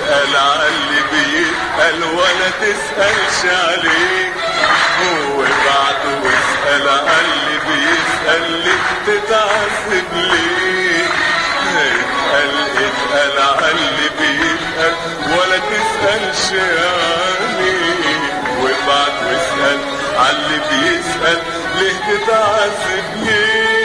اسأل على اللي بيسأل ولا تسألش عليه هو بعده واسأل على اللي بيسأل ليه تتعذب ليه اسأل اسأل على اللي بيسأل ولا تسألش عليه وبعد واسأل على اللي بيسأل ليه تتعذب ليه